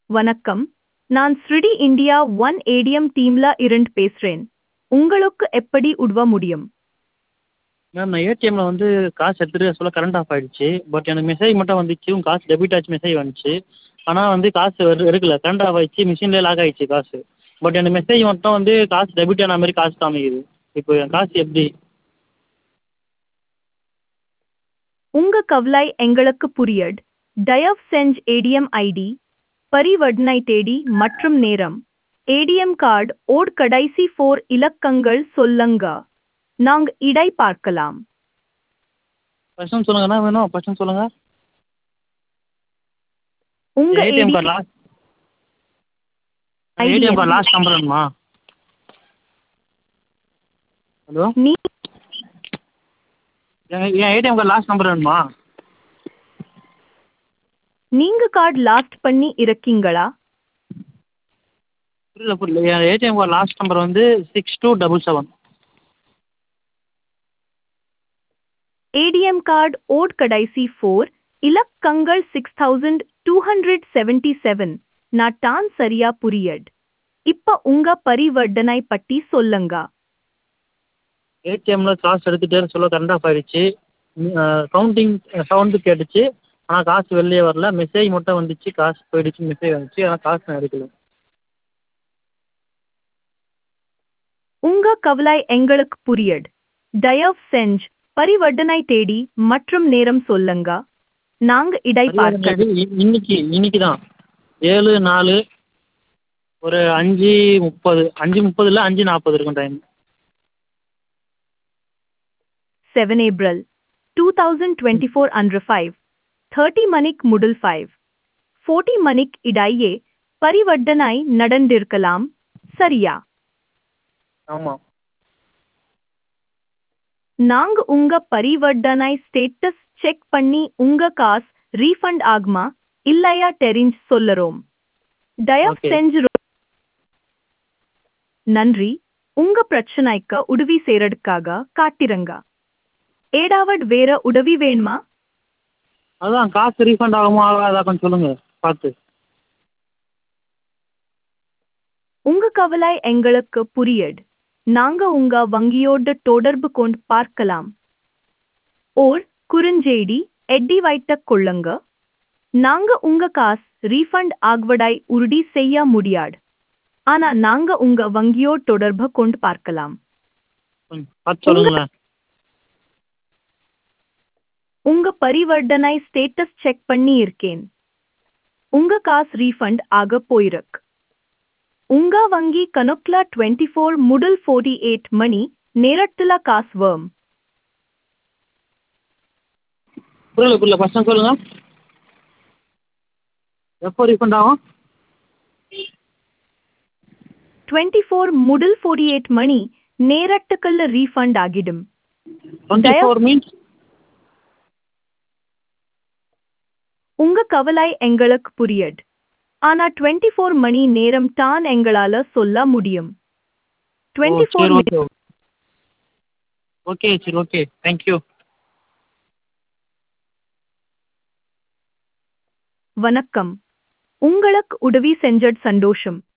வணக்கம் நான் ஸ்ரிடி India one ATM டீம்ல இருந்து பேசுறேன் உங்களுக்கு எப்படி உதவ முடியும் மேம் நான் ஏடிஎம்மில் வந்து காசு எடுத்துகிட்டு சொல்ல கரண்ட் ஆஃப் ஆகிடுச்சு பட் எனக்கு மெசேஜ் மட்டும் வந்துச்சு உங்கள் காசு டெபிட் ஆச்சு மெசேஜ் வந்துச்சு ஆனால் வந்து காசு எடு எடுக்கல கரண்ட் ஆஃப் ஆகிடுச்சு மிஷின்லேயே லாக் ஆகிடுச்சு காசு பட் எனக்கு மெசேஜ் மட்டும் வந்து காசு டெபிட் ஆன மாதிரி காசு காமிக்குது இப்போ என் காசு எப்படி உங்க கவலை எங்களுக்கு புரியட் தயவு செஞ்சு ஏடிஎம் ஐடி பரிவர்த்தனை தேதி மற்றும் நேரம் ஏடிஎம் கார்டு ஓட் கடைசி ஃபோர் இலக்கங்கள் சொல்லுங்க நாங்க இடை பார்க்கலாம் ஃபர்ஸ்ட் சொல்லுங்கள் என்ன வேணும் ஃபர்ஸ்ட் சொல்லுங்கள் உங்க ATM ADM card last ID ATM card என்ன? லாஸ்ட் நம்பர் வேணுமா ஹலோ நீ என் என் ஏடிஎம் கார்டு லாஸ்ட் நம்பர் வேணுமா நீங்க கார்டு லாஸ்ட் பண்ணி இருக்கீங்களா புரியல புரியல என் ஏடிஎம் கார்டு லாஸ்ட் நம்பர் வந்து six two double seven ATM card ஓட் கடைசி ஃபோர் இலக்கங்கள் six thousand two hundred seventy seven நான் சரியா புரியட் இப்ப உங்க பரிவர்த்தனை பட்டி சொல்லுங்க ஏடிஎம்மில் காசு எடுத்துகிட்டே சொல்ல கரண்ட் ஆஃப் ஆகிடுச்சு கவுண்டிங் சவுண்டு கேட்டுச்சு ஆனால் காசு வெளியே வரல மெசேஜ் மட்டும் வந்துச்சு காசு போயிடுச்சு மெசேஜ் வந்துச்சு ஆனால் காசு நான் எடுக்கல உங்க கவலை எங்களுக்கு புரியட் தயவு செஞ்சு பரிவர்த்தனை தேதி மற்றும் நேரம் சொல்லுங்க நாங்க இடை பார்க்க பரிவர்த்தனை இ- இன்னைக்கு இன்னைக்கு தான் ஏழு நாலு ஒரு அஞ்சு முப்பது அஞ்சு முப்பது இல்லை அஞ்சு நாற்பது இருக்கும் time seven April two thousand twenty four under five thirty மணிக் முதல் ஃபைவ் ஃபோர்ட்டி மணிக் இடையே பரிவர்த்தனை நடந்திருக்கலாம் சரியா ஆமாம் நாங்க உங்க பரிவர்த்தனை ஸ்டேட்டஸ் செக் பண்ணி உங்க காசு ரீஃபண்ட் ஆகுமா இல்லையா தெரிஞ்சு சொல்லறோம் தயவு Okay. செஞ்சு ரொ- நன்றி உங்க பிரச்சனைக்கு உதவி செய்யறதுக்காக காட்டிருங்க ஏடாவட் வேற உதவி வேணுமா அதான் காசு ரீஃபண்ட் ஆகுமா ஆகாதா கொஞ்சம் சொல்லுங்கள் பார்த்து உங்க கவலை எங்களுக்கு புரியட் நாங்க உங்க வங்கியோட தொடர்பு கொண்டு பார்க்கலாம் ஓர் குறுஞ்செய்தி எட்டி வைத்துக் கொள்ளுங்க நாங்க உங்க காசு ரீஃபண்ட் ஆகுவதை உறுதி செய்ய முடியாது ஆனா நாங்க உங்க வங்கியோட தொடர்பு கொண்டு பார்க்கலாம் கொஞ்சம் பார்த்து சொல்லுங்களேன் உங்க பரிவர்த்தனை ஸ்டேட்டஸ் செக் பண்ணி இருக்கேன் உங்க காசு ரீஃபண்ட் ஆக போயிருக்கு உங்க வங்கி கணக்குல டுவெண்ட்டி ஃபோர் முதல் ஃபோர்ட்டி எயிட் மணி நேரத்துல காசு வரும் புரியல புரியல ஃபர்ஸ்ட் சொல்லுங்கள் எப்போ ரீஃபண்ட் ஆகும் டுவெண்ட்டி ஃபோர் முதல் ஃபோர்ட்டி எயிட் மணி நேரத்துக்குள்ள ரீஃபண்ட் ஆகிடும் டுவெண்ட்டி ஃபோர் மீன்ஸ் உங்க கவலை எங்களுக்கு புரியட் ஆனா டுவெண்ட்டி ஃபோர் மணி நேரம் தான் எங்களால சொல்ல முடியும் டுவெண்ட்டி சரி ஃபோர் ஓகே ஓகே சரி ஓகே தேங்க்யூ வணக்கம் உங்களுக்கு உதவி செஞ்சட் சந்தோஷம்